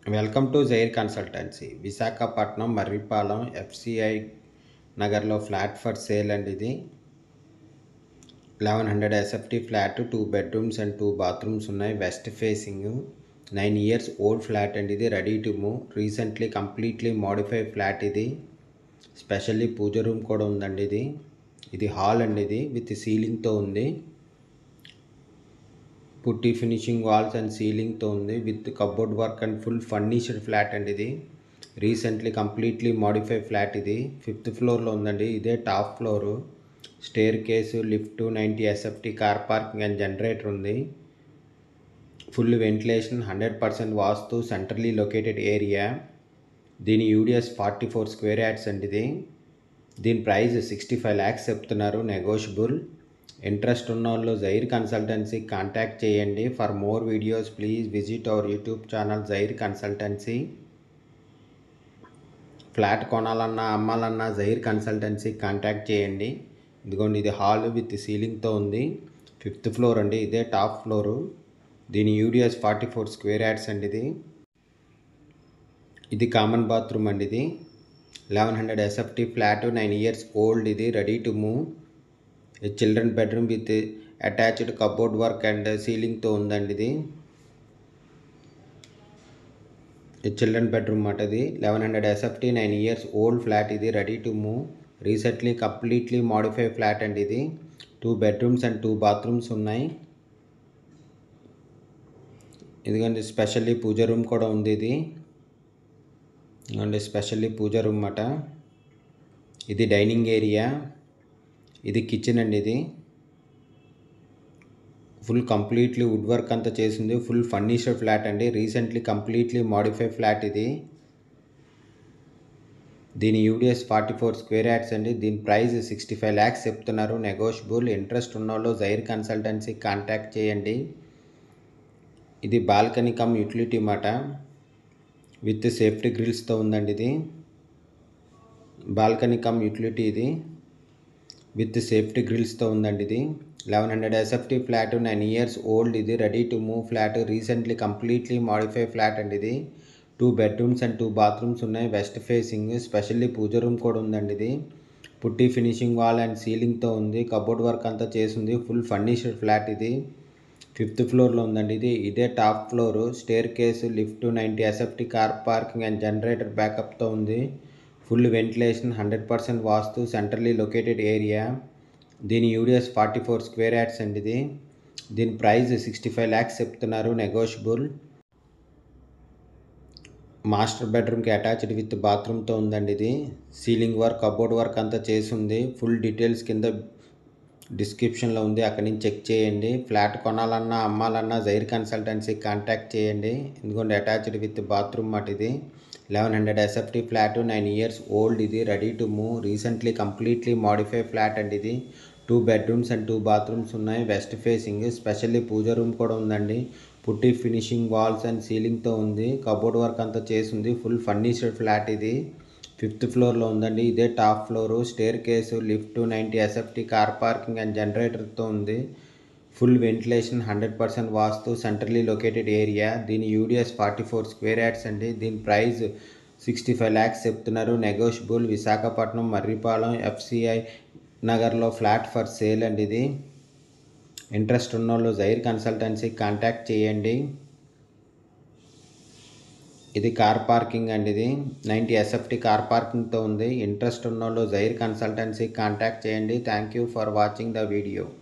welcome to Jair consultancy Visakhapatnam Marripalem FCI నగర్లో flat for sale అండి ఇది eleven hundred SFT flat two bedrooms and two bathrooms ఉన్నాయి west facing nine years old flat అండి ఇది ready to move recently completely modify flat ఇది specially పూజ room కూడా ఉందండి ఇది ఇది హాల్ అండి ఇది విత్ సీలింగ్తో ఉంది పుట్టి ఫినిషింగ్ వాల్స్ అండ్ సీలింగ్తో ఉంది with cupboard work and full furnished flat అండి ఇది రీసెంట్లీ కంప్లీట్లీ మోడిఫై ఫ్లాట్ ఇది ఫిఫ్త్ ఫ్లోర్లో ఉందండి ఇదే top floor stair case lift ninety SFT car parking and generator ఉంది full ventilation hundred percent vastu centrally located area దీని UDS forty four square yards అండి ఇది దీని ప్రైస్ సిక్స్టీ ఫైవ్ ల్యాక్స్ చెప్తున్నారు నెగోషియబుల్ ఇంట్రెస్ట్ ఉన్న వాళ్ళు జైర్ కన్సల్టెన్సీ కాంటాక్ట్ చేయండి for more videos please visit our YouTube channel Jair consultancy flat కొనాలన్నా అమ్మాలన్నా జైర్ కన్సల్టెన్సీ కాంటాక్ట్ చేయండి ఇదిగోండి ఇది హాల్ విత్ సీలింగ్తో ఉంది ఫిఫ్త్ ఫ్లోర్ అండి ఇదే టాప్ ఫ్లోరు దీని UDS forty four square yards అండి ఇది ఇది కామన్ బాత్రూమ్ అండి ఇది eleven hundred SFT flat nine years old ఇది ready to move children bedroom with attached cupboard work and సీలింగ్తో ఉందండి ఇది ఇది చిల్డ్రన్ బెడ్రూమ్ మాట ఇది eleven hundred SFT nine years old flat ఇది ready to move recently completely modify flat అండి ఇది two bedrooms and two bathrooms ఉన్నాయి ఇదిగోండి స్పెషల్లీ పూజ రూమ్ కూడా ఉంది ఇది ఇదిగోండి స్పెషల్లీ పూజ రూమ్ మాట ఇది డైనింగ్ ఏరియా ఇది కిచెన్ అండి ఇది ఫుల్ కంప్లీట్లీ వుడ్ వర్క్ అంతా చేసింది ఫుల్ ఫర్నిచర్ ఫ్లాట్ అండి రీసెంట్లీ కంప్లీట్లీ మాడిఫై ఫ్లాట్ ఇది దీని UDS forty four square yards అండి దీని ప్రైస్ సిక్స్టీ ఫైవ్ ల్యాక్స్ చెప్తున్నారు నెగోషియబుల్ ఇంట్రెస్ట్ ఉన్న వాళ్ళు జైర్ కన్సల్టెన్సీ కాంటాక్ట్ చేయండి ఇది బాల్కనీ కమ్ యూటిలిటీ మాట విత్ సేఫ్టీ గ్రిల్స్తో ఉందండి ఇది బాల్కనీ కమ్ యూటిలిటీ ఇది విత్ సేఫ్టీ గ్రిల్స్తో ఉందండి ఇది eleven hundred SFT flat nine years old ఇది ready to move flat recently completely modify flat అండి ఇది two bedrooms and two bathrooms ఉన్నాయి వెస్ట్ ఫేసింగ్ స్పెషల్లీ పూజ రూమ్ కూడా ఉందండి ఇది పుట్టి ఫినిషింగ్ వాల్ అండ్ సీలింగ్తో ఉంది కబోర్డ్ వర్క్ అంతా చేసింది ఫుల్ ఫర్నిష్డ్ ఫ్లాట్ ఇది ఫిఫ్త్ ఫ్లోర్లో ఉందండి ఇది ఇదే top floor stair case lift ninety SFT car parking and generator బ్యాకప్తో ఉంది full ventilation hundred percent vastu centrally located area దీని UDS forty four square yards అండి ఇది దీని ప్రైస్ సిక్స్టీ ఫైవ్ ల్యాక్స్ చెప్తున్నారు నెగోషియబుల్ మాస్టర్ బెడ్రూమ్కి అటాచ్డ్ విత్ బాత్రూమ్తో ఉందండి ఇది సీలింగ్ వర్క్ కబోర్డ్ వర్క్ అంతా చేసి ఉంది ఫుల్ డీటెయిల్స్ కింద డిస్క్రిప్షన్లో ఉంది అక్కడి నుంచి చెక్ చేయండి ఫ్లాట్ కొనాలన్నా అమ్మాలన్నా జైర్ కన్సల్టెన్సీ కాంటాక్ట్ చేయండి ఎందుకంటే అటాచ్డ్ విత్ బాత్రూమ్ మాట ఇది eleven hundred SFT flat nine years old ఇది ready to move recently completely modify flat అండి ఇది two bedrooms and two bathrooms ఉన్నాయి వెస్ట్ ఫేసింగ్ స్పెషల్లీ పూజ రూమ్ కూడా ఉందండి పుట్టి ఫినిషింగ్ వాల్స్ అండ్ సీలింగ్తో ఉంది కబోర్డ్ వర్క్ అంతా చేసింది ఫుల్ ఫర్నిచర్డ్ ఫ్లాట్ ఇది ఫిఫ్త్ ఫ్లోర్లో ఉందండి ఇదే top floor stair case lift ninety SFT car parking and జనరేటర్తో ఉంది full ventilation hundred percent vastu centrally located area దీని UDS forty four square yards అండి దీని ప్రైస్ సిక్స్టీ ఫైవ్ ల్యాక్స్ చెప్తున్నారు నెగోషియబుల్ విశాఖపట్నం మర్రిపాలెం ఎఫ్సిఐ నగర్లో ఫ్లాట్ ఫర్ సేల్ అండి ఇది ఇంట్రెస్ట్ ఉన్న వాళ్ళు జైర్ కన్సల్టెన్సీ కాంటాక్ట్ చేయండి ఇది కార్ పార్కింగ్ అండి ఇది నైంటీ ఎస్ఎఫ్టీ కార్ పార్కింగ్తో ఉంది ఇంట్రెస్ట్ ఉన్న వాళ్ళు జైర్ కన్సల్టెన్సీ కాంటాక్ట్ చేయండి thank you for watching the video